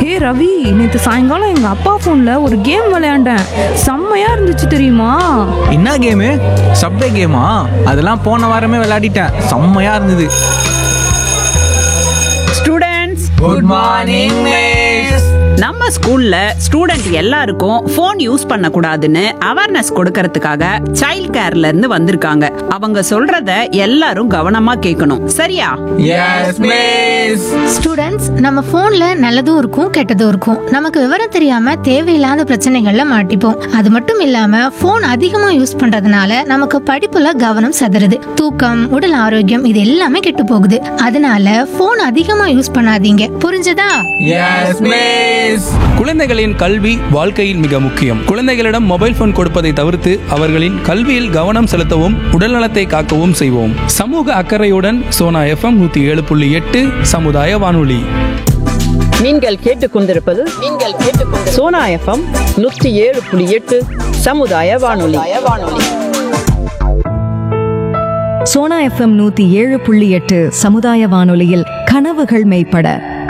ஏய் ரவி நேற்று சாயங்காலம் எங்கள் அப்பா ஃபோனில் ஒரு கேம் விளையாண்டேன் செம்மையா இருந்துச்சு தெரியுமா என்ன கேமு சப்வே கேமா அதெல்லாம் போன வாரமே விளையாடிட்டேன் செம்மையா இருந்தது ஸ்டூடெண்ட்ஸ் குட் மார்னிங் மிஸ் நம்ம ஸ்கூல்ல ஸ்டூடெண்ட் எல்லாருக்கும் ஃபோன் யூஸ் பண்ண கூடாதுன்னு அவேர்னஸ் கொடுக்கறதுக்காக சைல்ட் கேர்ல இருந்து வந்திருக்காங்க அவங்க சொல்றத எல்லாரும் கவனமா கேட்கணும் சரியா எஸ் மிஸ் ஸ்டூடெண்ட்ஸ் நம்ம போன்ல நல்லதும் இருக்கும் கெட்டதும் இருக்கும் நமக்கு விவரம் தெரியாம தேவையில்லாத பிரச்சனைகள்ல மாட்டிப்போம் அது மட்டும் இல்லாம போன் அதிகமா யூஸ் பண்றதுனால நமக்கு படிப்புல கவனம் சதுருது தூக்கம் உடல் ஆரோக்கியம் இது எல்லாமே கெட்டு போகுது அதனால போன் அதிகமா யூஸ் பண்ணாதீங்க புரிஞ்சதா எஸ் மிஸ் குழந்தைகளின் கல்வி வாழ்க்கையில் மிக முக்கியம் குழந்தைகளிடம் மொபைல் போன் கொடுப்பதை தவிர்த்து அவர்களின் கல்வியில் கவனம் செலுத்தவும் உடல்நலத்தை காக்கவும் செய்வோம் சமூக அக்கறையுடன் சோனா எஃப்எம் நூத்தி ஏழு புள்ளி எட்டு சமுதாய வானொலி நீங்கள் கேட்டுக்கொண்டிருப்பது நீங்கள் கேட்டுக்கொண்டு சோனா எஃப்எம் நூற்றி ஏழு புள்ளி எட்டு சமுதாய வானொலி வானொலி சோனா எஃப்எம் நூத்தி ஏழு புள்ளி எட்டு சமுதாய வானொலியில் கனவுகள் மெய்ப்பட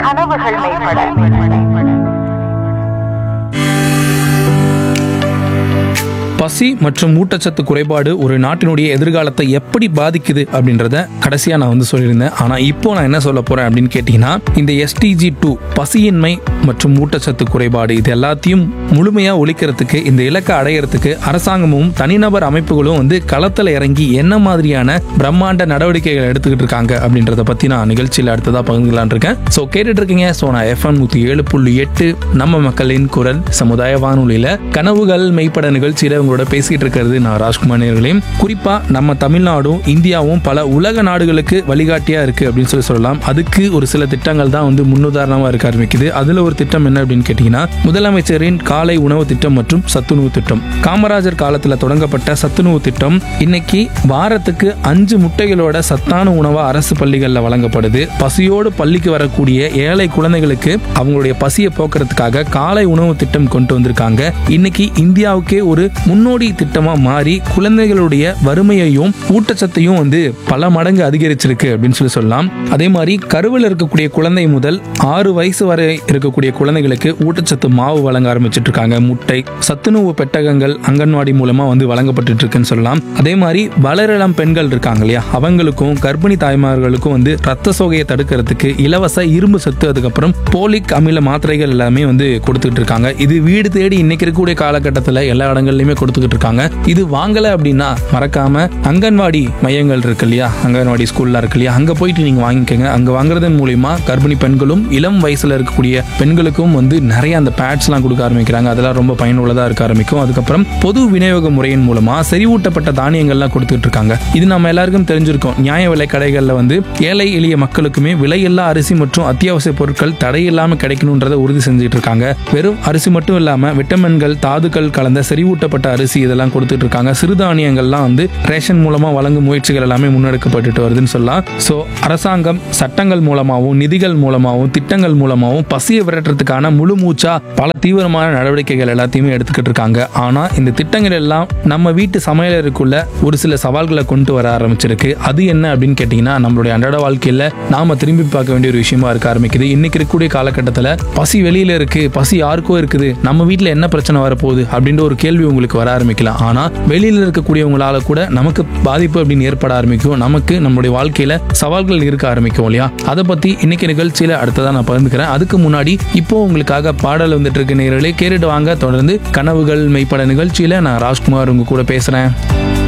பசி மற்றும் ஊட்டச்சத்து குறைபாடு ஒரு நாட்டினுடைய எதிர்காலத்தை எப்படி பாதிக்குது அப்படின்றத கடைசியா நான் வந்து சொல்லியிருந்தேன் ஆனா இப்போ நான் என்ன சொல்ல போறேன் அப்படின்னு கேட்டீங்கன்னா இந்த எஸ்டிஜி டூ பசியின்மை மற்றும் ஊட்டச்சத்து குறைபாடு இது எல்லாத்தையும் முழுமையா ஒழிக்கிறதுக்கு இந்த இலக்கை அடையறதுக்கு அரசாங்கமும் தனிநபர் அமைப்புகளும் வந்து களத்துல இறங்கி என்ன மாதிரியான பிரம்மாண்ட நடவடிக்கைகள் எடுத்துக்கிட்டு இருக்காங்க அப்படின்றத பத்தி நான் நிகழ்ச்சியில் அடுத்ததா பகிர்ந்துக்கலாம்னு இருக்கேன் ஸோ கேட்டுட்டு இருக்கீங்க ஸோ நான் எஃப்எம் நூத்தி ஏழு புள்ளி எட்டு நம்ம மக்களின் குரல் சமுதாய வானொலியில கனவுகள் மெய்ப்பட நிகழ்ச்சியில உங்களோட பேசிட்டு இருக்கிறது நான் ராஜ்குமார் நேர்களையும் குறிப்பா நம்ம தமிழ்நாடும் இந்தியாவும் பல உலக நாடுகளுக்கு வழிகாட்டியா இருக்கு அப்படின்னு சொல்லி சொல்லலாம் அதுக்கு ஒரு சில திட்டங்கள் தான் வந்து முன்னுதாரணமா இருக்க ஆரம்பிக்குது அதுல ஒரு திட்டம் என்ன அப்படின்னு கேட்டீங்கன்னா முதலமைச்சரின் காலை உணவு திட்டம் மற்றும் சத்துணவு திட்டம் காமராஜர் காலத்துல தொடங்கப்பட்ட சத்துணவு திட்டம் இன்னைக்கு வாரத்துக்கு அஞ்சு முட்டைகளோட சத்தான உணவா அரசு பள்ளிகள்ல வழங்கப்படுது பசியோடு பள்ளிக்கு வரக்கூடிய ஏழை குழந்தைகளுக்கு அவங்களுடைய பசியை போக்குறதுக்காக காலை உணவு திட்டம் கொண்டு வந்திருக்காங்க இன்னைக்கு இந்தியாவுக்கே ஒரு முன்னோடி திட்டமா மாறி குழந்தைகளுடைய வறுமையையும் ஊட்டச்சத்தையும் வந்து பல மடங்கு அதிகரிச்சிருக்கு அப்படின்னு சொல்லி சொல்லலாம் அதே மாதிரி கருவில் இருக்கக்கூடிய குழந்தை முதல் ஆறு வயசு வரை இருக்கக்கூடிய குழந்தைகளுக்கு ஊட்டச்சத்து மாவு வழங்க ஆரம்பிச்சிட்டு இருக்காங்க முட்டை சத்துணவு பெட்டகங்கள் அங்கன்வாடி மூலமா வந்து வழங்கப்பட்டு இருக்குன்னு சொல்லலாம் அதே மாதிரி வளரிளம் பெண்கள் இருக்காங்க இல்லையா அவங்களுக்கும் கர்ப்பிணி தாய்மார்களுக்கும் வந்து ரத்த சோகையை தடுக்கிறதுக்கு இலவச இரும்பு சத்து அதுக்கப்புறம் போலிக் அமில மாத்திரைகள் எல்லாமே வந்து கொடுத்துட்டு இருக்காங்க இது வீடு தேடி இன்னைக்கு இருக்கக்கூடிய காலகட்டத்தில் எல்லா இடங்கள்லயுமே கொடுத்துக்கிட்டு இருக்காங்க இது வாங்கல அப்படின்னா மறக்காம அங்கன்வாடி மையங்கள் இருக்கு இல்லையா அங்கன்வாடி ஸ்கூல்ல இருக்கு இல்லையா அங்க போயிட்டு நீங்க வாங்கிக்கோங்க அங்க வாங்குறதன் மூலியமா கர்ப்பிணி பெண்களும் இளம் வயசுல இருக்கக்கூடிய பெண்களுக்கும் வந்து நிறைய அந்த பேட்ஸ்லாம் கொடுக்க ஆரம்பிக்கிறாங்க அதெல்லாம் ரொம்ப பயனுள்ளதா இருக்க ஆரம்பிக்கும் அதுக்கப்புறம் பொது விநியோக முறையின் மூலமா செறிவூட்டப்பட்ட தானியங்கள்லாம் கொடுத்துட்டு இருக்காங்க இது நம்ம எல்லாருக்கும் தெரிஞ்சிருக்கோம் நியாய விலை கடைகள்ல வந்து ஏழை எளிய மக்களுக்குமே விலையில்லா அரிசி மற்றும் அத்தியாவசிய பொருட்கள் தடையில்லாம கிடைக்கணுன்றதை உறுதி செஞ்சுட்டு இருக்காங்க வெறும் அரிசி மட்டும் இல்லாம விட்டமின்கள் தாதுக்கள் கலந்த செறிவூட்டப்பட்ட அரிசி இதெல்லாம் கொடுத்துட்டு இருக்காங்க சிறுதானியங்கள்லாம் வந்து ரேஷன் மூலமா வழங்கும் முயற்சிகள் எல்லாமே முன்னெடுக்கப்பட்டுட்டு வருதுன்னு சொல்லலாம் ஸோ அரசாங்கம் சட்டங்கள் மூலமாகவும் நிதிகள் மூலமாகவும் திட்டங்கள் மூலமாகவும் பசியை விரட்டுறதுக்கான முழு மூச்சா பல தீவிரமான நடவடிக்கைகள் எல்லாத்தையுமே எடுத்துக்கிட்டு இருக்காங்க ஆனா இந்த திட்டங்கள் எல்லாம் நம்ம வீட்டு சமையலருக்குள்ள ஒரு சில சவால்களை கொண்டு வர ஆரம்பிச்சிருக்கு அது என்ன அப்படின்னு கேட்டீங்கன்னா நம்மளுடைய அன்றாட வாழ்க்கையில நாம திரும்பி பார்க்க வேண்டிய ஒரு விஷயமா இருக்க ஆரம்பிக்குது இன்னைக்கு இருக்கக்கூடிய காலகட்டத்தில் பசி வெளியில இருக்கு பசி யாருக்கோ இருக்குது நம்ம வீட்டில் என்ன பிரச்சனை வரப்போகுது அப்படின்ற ஒரு கேள்வி உங்களுக்கு வர ஆரம்பிக்கலாம் ஆனா வெளியில இருக்கக்கூடியவங்களால கூட நமக்கு பாதிப்பு அப்படின்னு ஏற்பட ஆரம்பிக்கும் நமக்கு நம்மளுடைய வாழ்க்கையில சவால்கள் இருக்க ஆரம்பிக்கும் இல்லையா அதை பத்தி இன்னைக்கு நிகழ்ச்சியில அடுத்ததா நான் பகிர்ந்துக்கிறேன் அதுக்கு முன்னாடி இப்போ உங்களுக்காக பாடல் வந்துட்டு இருக்கு நேரலே கேட்டுட்டு வாங்க தொடர்ந்து கனவுகள் மெய்ப்பட நிகழ்ச்சியில நான் ராஜ்குமார் உங்க கூட பேசுறேன்